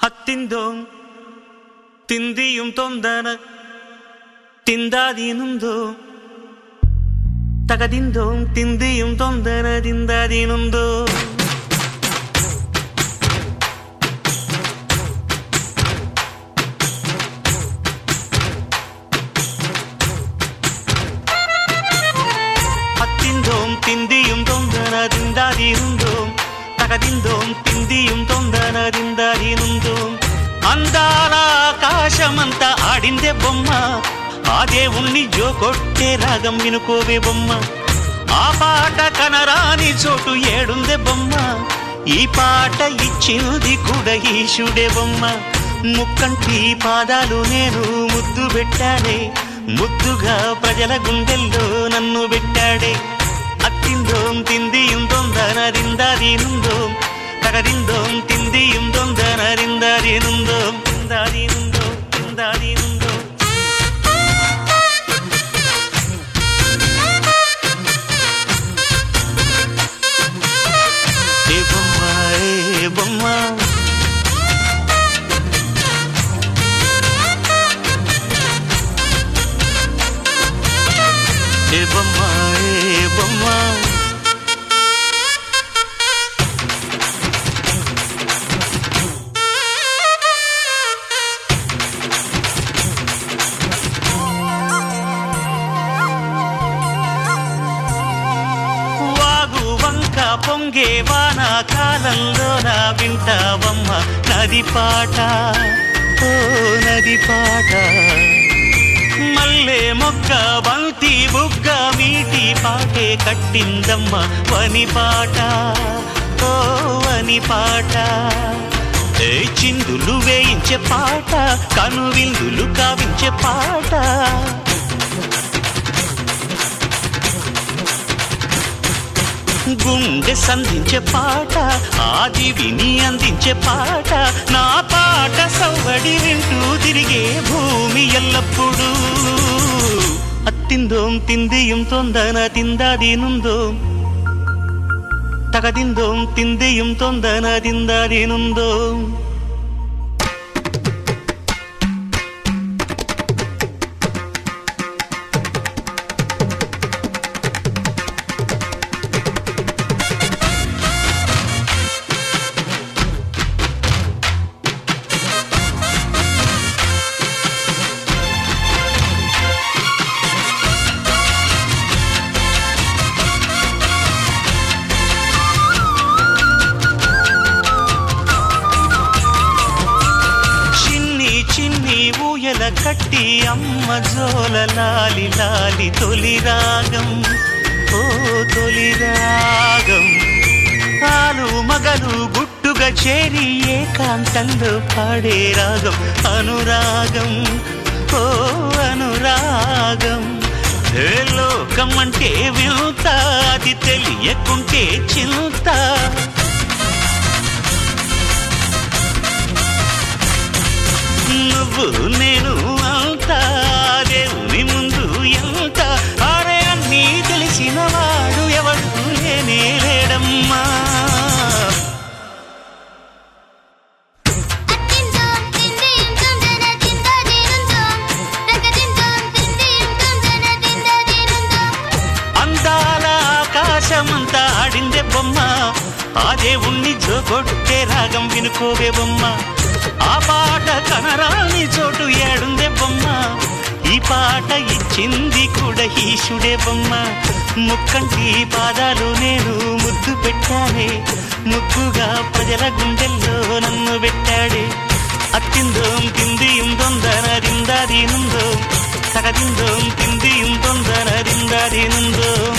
ഹത്തിന്തോം തിന്തിയും തൊന്തന തിന്താതീനുന്തോ തകതിന്തോം തിന്തിയും തൊന്തന തിന്താതീനുന്തോ ഹത്തിന്തോം തിന്തിയും തൊന്തന തിന്താതീനുന്തോം తగదిందోం తిందియం తొందర దిందరినుందోం అందాల ఆకాశమంతా ఆడిందే బొమ్మ ఆ దేవుణ్ణి జో కొట్టే రాగం వినుకోవే బొమ్మ ఆ పాట కనరాని చోటు ఏడుందే బొమ్మ ఈ పాట ఇచ్చింది కూడా ఈశుడే బొమ్మ ముక్కంటి పాదాలు నేను ముద్దు పెట్టాడే ముద్దుగా ప్రజల గుండెల్లో నన్ను పెట్టాడే അത്തിന്തോം തിന്തിയും തൊന്തനരിന്തരിനുന്തോം തകരിന്തോം തിന്തിയും തൊന്തനരിന്തരിനുന്തോം തിന്താരിനുന്തോം തിന്താരിനുന്തോം ఏ బొమ్మ ఏ బొమ్మ ఏ బొమ్మ ఏ బొమ్మ వాగు వంక పొంగే వాన కాలంలో నా వింటావమ్మ నది పాట ఓ నది పాట మల్లె మొక్క బంతి బుగ్గ మీటి పాటే కట్టిందమ్మ వని పాట ఓ వని పాట ఏ చిందులు వేయించే పాట కనువిందులు కావించే పాట గుండె సంధించే పాట ఆది విని అందించే పాట నా పాట సవ్వడి వింటూ తిరిగే భూమి ఎల్లప్పుడూ అత్తిందోం తిందియం తొందన తిందాదీనుందోం తగదిందోం తిందియం తొందన తిందాదీనుందోం చిన్ని చిన్ని ఊయల కట్టి అమ్మ జోల లాలి లాలి తొలి రాగం ఓ తొలి రాగం ఆలు మగలు గుట్టుగా చేరి ఏకాంతంలో పాడే రాగం అనురాగం ఓ అనురాగం ఏ లోకం అంటే వింత అది తెలియకుంటే చింత నువ్వు నేను అంతా దేవుని ముందు ఎంత అరే అన్నీ తెలిసిన వాడు ఎవడు నేనే లేడమ్మా అత్తిందోం తిందిం తుందన తిందదినుందోం తగదిందోం తిందిం తుందన తిందదినుందోం అందాల ఆకాశమంతా ఆడిందే బొమ్మ ఆ దేవుణ్ణి జోగొట్టే రాగం వినుకోవే బొమ్మ ఆ పాట కనరాని చోటు ఏడుందే బొమ్మ ఈ పాట ఇచ్చింది కూడా ఈశుడే బొమ్మ ముక్కంటి పాదాలు నేను ముద్దు పెట్టానే ముద్దుగా ప్రజల గుండెల్లో నన్ను పెట్టాడే అత్తిందోం తిందియం తొందర దిందాదీనుందో తగదిందోం తిందియం తొందర దిందాదీనుందో